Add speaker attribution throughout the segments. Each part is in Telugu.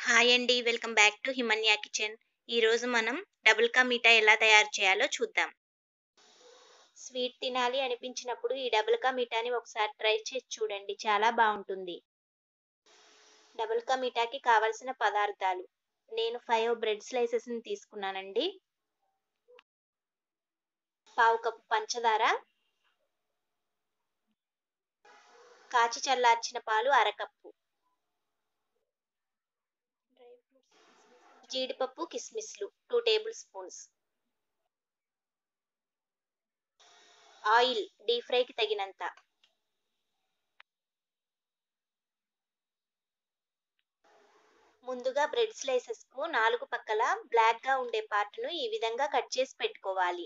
Speaker 1: హాయ్ అండి. Welcome back to Himanya kitchen. ఈరోజు మనం డబుల్ కా మీఠా ఎలా తయారు చేయాలో చూద్దాం. స్వీట్ తినాలి అనిపించినప్పుడు ఈ డబుల్ కా మీఠాని ఒకసారి ట్రై చేసి చూడండి. చాలా బావుంటుంది. డబుల్ కా మీఠాకి కావలసిన పదార్థాలు నేను 5 బ్రెడ్ స్లైసెస్‌ని తీసుకున్నానండి. పావు కప్పు పంచదార కాచి చల్లార్చిన పాలు అరకప్పు జీడిపప్పు కిస్మిస్లు 2 టేబుల్ స్పూన్స్ ఆయిల్ డీప్ ఫ్రైకి తగినంత ముందుగా బ్రెడ్ స్లైసెస్‌కు నాలుగు పక్కల బ్లాక్‌గా ఉండే పార్ట్‌ను ఈ విధంగా కట్ చేసి పెట్టుకోవాలి.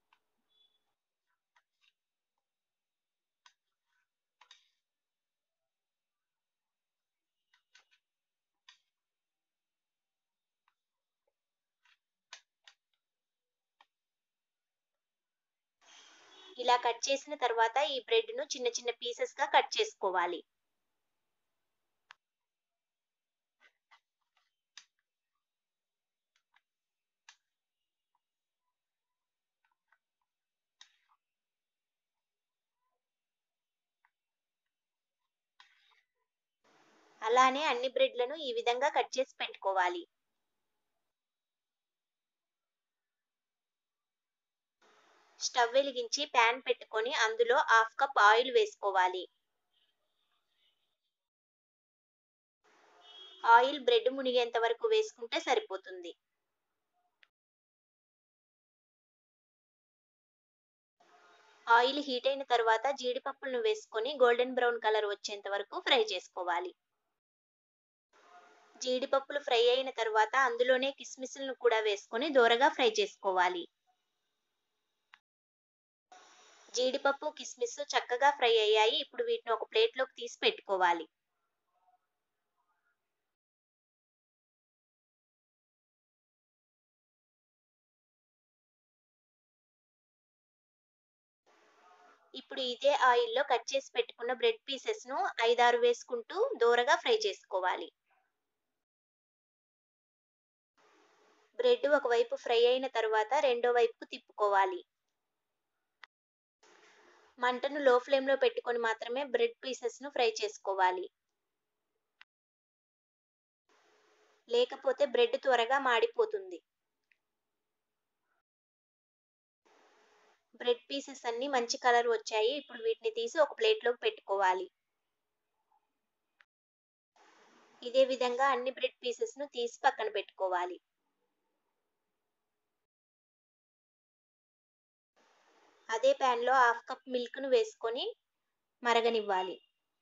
Speaker 1: ఇలా కట్ చేసిన తర్వాత ఈ బ్రెడ్‌ను చిన్న చిన్న పీసెస్‌గా కట్ చేసుకోవాలి. అలానే అన్ని బ్రెడ్‌లను ఈ విధంగా కట్ చేసి పెట్టుకోవాలి. స్టవ్ వెలిగించి పాన్ పెట్టుకొని అందులో హాఫ్ కప్ ఆయిల్ వేసుకోవాలి. ఆయిల్ బ్రెడ్ మునిగేంత వరకు వేసుకుంటే సరిపోతుంది. ఆయిల్ హీట్ అయిన తర్వాత జీడిపప్పులను వేసుకొని గోల్డెన్ బ్రౌన్ కలర్ వచ్చేంత వరకు ఫ్రై చేసుకోవాలి. జీడిపప్పులు ఫ్రై అయిన తర్వాత అందులోనే కిస్మిస్‌లను కూడా వేసుకొని దోరగా ఫ్రై చేసుకోవాలి. జీడిపప్పు, కిస్మిస్ చక్కగా ఫ్రై అయ్యాయి. ఇప్పుడు వీటిని ఒక ప్లేట్‌లోకి తీసి పెట్టుకోవాలి. ఇప్పుడు ఇదే ఆయిల్‌లో కట్ చేసి పెట్టుకున్న బ్రెడ్ పీసెస్‌ను 5, 6 వేసుకుంటూ దోరగా ఫ్రై చేసుకోవాలి. బ్రెడ్ ఒకవైపు ఫ్రై అయిన తర్వాత రెండో వైపుకు తిప్పుకోవాలి. మంటను లో ఫ్లేమ్‌లో పెట్టుకొని మాత్రమే బ్రెడ్ పీసెస్‌ను ఫ్రై చేసుకోవాలి. లేకపోతే బ్రెడ్ త్వరగా మాడిపోతుంది. బ్రెడ్ పీసెస్ అన్నీ మంచి కలర్ వచ్చాయి. ఇప్పుడు వీటిని తీసి ఒక ప్లేట్‌లోకి పెట్టుకోవాలి. ఇదే విధంగా అన్ని బ్రెడ్ పీసెస్‌ను తీసి పక్కన పెట్టుకోవాలి. అదే పాన్‌లో హాఫ్ కప్ మిల్క్‌ను వేసుకొని మరగనివ్వాలి.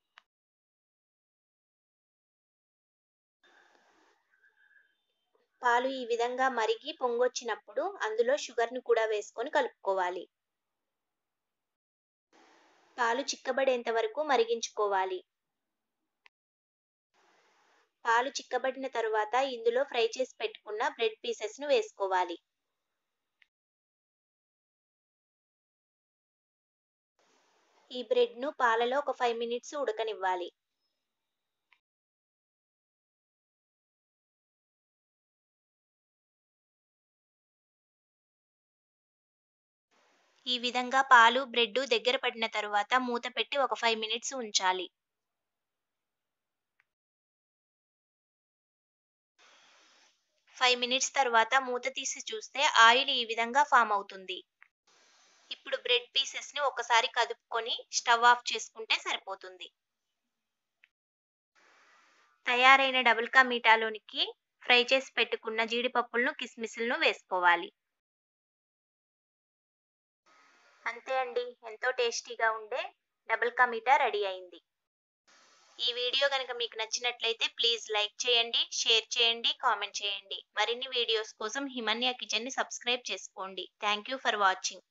Speaker 1: పాలు ఈ విధంగా మరిగి పొంగొచ్చినప్పుడు అందులో షుగర్‌ని కూడా వేసుకొని కలుపుకోవాలి. పాలు చిక్కబడేంత వరకు మరిగించుకోవాలి. పాలు చిక్కబడిన తరువాత ఇందులో ఫ్రై చేసి పెట్టుకున్న బ్రెడ్ పీసెస్‌ను వేసుకోవాలి. ఈ బ్రెడ్‌ను పాలలో ఒక 5 మినిట్స్ ఉడకనివ్వాలి. ఈ విధంగా పాలు, బ్రెడ్ దగ్గర పడిన తరువాత మూత పెట్టి ఒక 5 మినిట్స్ ఉంచాలి. ఫైవ్ మినిట్స్ తర్వాత మూత తీసి చూస్తే ఆయిల్ ఈ విధంగా ఫార్మ్ అవుతుంది. ఇప్పుడు బ్రెడ్ పీసెస్‌ని ఒకసారి కదుపుకొని స్టవ్ ఆఫ్ చేసుకుంటే సరిపోతుంది. తయారైన డబుల్ కా మీఠాలోనికి ఫ్రై చేసి పెట్టుకున్న జీడిపప్పులను, కిస్మిస్‌లను వేసుకోవాలి. అంతే అండి. ఎంతో టేస్టీగా ఉండే డబుల్ కా మీఠా రెడీ అయింది. ఈ వీడియో గనుక మీకు నచ్చినట్లయితే ప్లీజ్ లైక్ చేయండి, షేర్ చేయండి, కామెంట్ చేయండి. మరిన్ని వీడియోస్ కోసం హిమన్య కిచెన్‌ని సబ్స్క్రైబ్ చేసుకోండి. Thank you for watching.